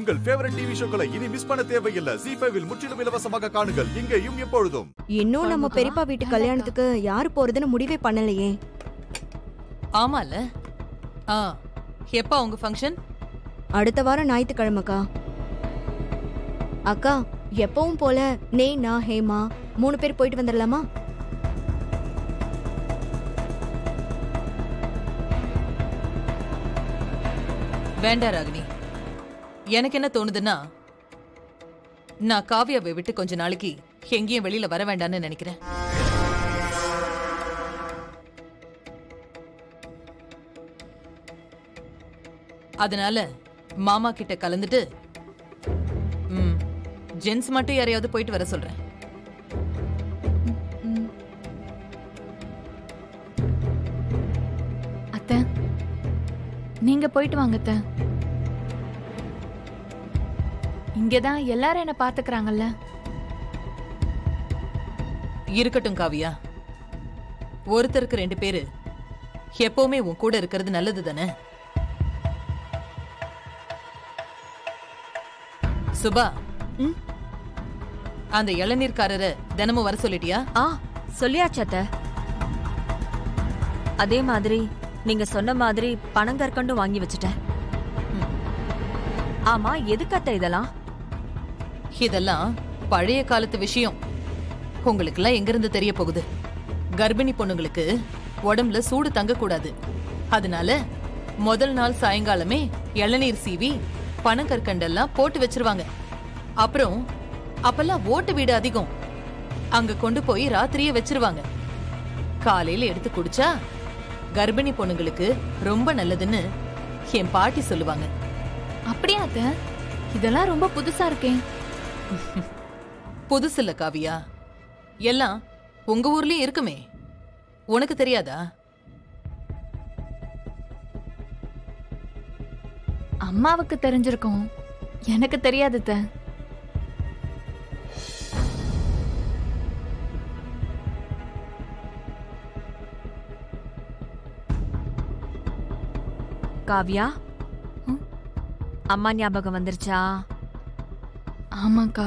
உங்கள் favourite TV ஷோக்களை இனி miss பண்ண தேவையில்லை ஜி ஃபைவில் முற்றிலும் இலவசமாக காணுங்கள் இங்கேயும் எப்பொழுதும் இன்னும் நம்ம பெரியப்பா வீட்டு கல்யாணத்துக்கு யாரு போறதுன்னு முடிவே பண்ணலையே ஆமால ஆ எப்போ உங்க ஃபங்க்ஷன் அடுத்த வாரம் ஞாயிற்றுக்கிழமைக்கா அக்கா எப்பவும் போல நேனா ஹேமா மூணு பேர் போயிட்டு வந்துடலாமா வேண்டாம் ராகினி எனக்கு என்ன தோணுதுன்னா நான் காவியாவை விட்டு கொஞ்ச நாளைக்கு எங்கேயும் வெளியில வர வேண்டாம்னு நினைக்கிறேன் அதனால மாமா கிட்ட கலந்துட்டு ம் ஜென்ஸ் மட்டும் யாரையாவது போயிட்டு வர சொல்றேன் அத்தை நீங்க போயிட்டு வாங்க அத்தை இங்கதான் எல்லாரும் என்ன பாத்துக்கறாங்கல்ல இருக்கட்டும் காவியா ஒருத்தருக்கு ரெண்டு பேரு எப்பவுமே உன் கூட இருக்கிறது நல்லது தானே சுபா ம்? அந்த இளநீர்காரரை தினமும் வர சொல்லிட்டியா ஆ சொல்லியாச்சு அத்தை அதே மாதிரி நீங்க சொன்ன மாதிரி பனங்கற்கண்டும் வாங்கி வச்சுட்டேன் ஆமா எதுக்கு அத்தை இதெல்லாம் இதெல்லாம் பழைய காலத்து விஷயம் உங்களுக்கெல்லாம் எங்கிருந்து தெரிய போகுது கர்ப்பிணி பொண்ணுங்களுக்கு உடம்புல சூடு தங்கக்கூடாது அதனால முதல் நாள் சாயங்காலமே இளநீர் சீவி பனங்கற்கண்டெல்லாம் போட்டு வச்சிருவாங்க அப்புறம் அப்பெல்லாம் ஓட்டு வீடு அதிகம் அங்க கொண்டு போய் ராத்திரியே வச்சிருவாங்க காலையில எடுத்து குடிச்சா கர்ப்பிணி பொண்ணுங்களுக்கு ரொம்ப நல்லதுன்னு என் பாட்டி சொல்லுவாங்க அப்படியா அத்தை இதெல்லாம் ரொம்ப புதுசா இருக்கே புதுசு இல்ல காவியா எல்லாம் உங்க ஊர்லயே இருக்குமே உனக்கு தெரியாதா அம்மாவுக்கு தெரிஞ்சிருக்கும் எனக்கு தெரியாது அத்தை காவ்யா ம்? அம்மா ஞாபகம் வந்துருச்சா ஆமாக்கா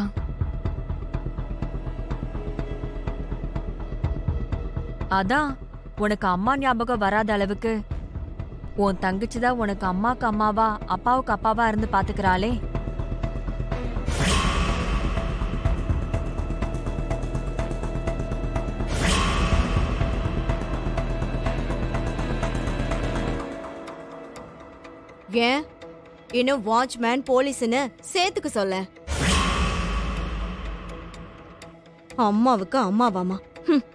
அதான் உனக்கு அம்மா ஞாபகம் வராத அளவுக்கு உன் தங்கச்சி தான் உனக்கு அம்மாக்கு அம்மாவா அப்பாவுக்கு அப்பாவா இருந்து பாத்துக்கிறாளே ஏன் இன்னும் வாட்ச்மேன் போலீஸ்னு சேர்த்துக்க சொல்ல அம்மாவுக்கு அம்மாவாமா ஹம்.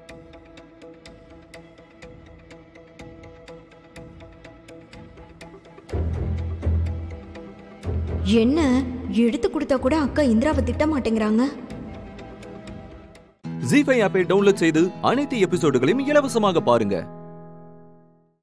என்ன எடுத்து கொடுத்தா கூட அக்கா இந்திராவை திட்ட மாட்டேங்கிறாங்க ஜி ஃபைவ் ஆப்பை டவுன்லோட் செய்து அனைத்து எபிசோடுகளையும் இலவசமாக பாருங்க